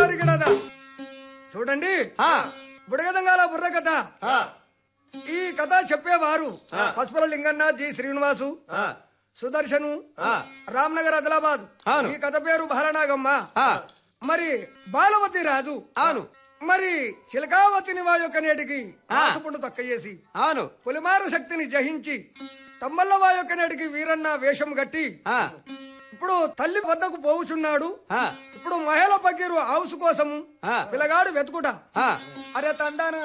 తరిగిడద చూడండి ఆ. బుడగదంగాల బుర్ర కథ ఆ, ఈ కథ చెప్పేవారు ఆ. పసుపుల లింగన్న జి శ్రీనివాసు ఆ, సుదర్శను ఆ. రామ్నగర్ ఆదిలాబాద్ అవును. ఈ కథ పేరు బాలనాగమ్మ ఆ, మరి బాలవతి రాజు అవును మరి చిలకావతిని వా యొక్క నేటికి ఆ. ఆసుపుండు తక్క చేసి అవును పొలిమారు శక్తిని జయించి తమ్మల్లవా యొక్క నేటికి వీరన్న వేషం కట్టి ఆ, ఇప్పుడు తల్లి వద్దకు పోవుచున్నాడు ఆ, ఇప్పుడు మహిళ పకీరు హౌస్ కోసము ఆ. పిల్లగాడు వెతుకుట ఆ. అరే తందాన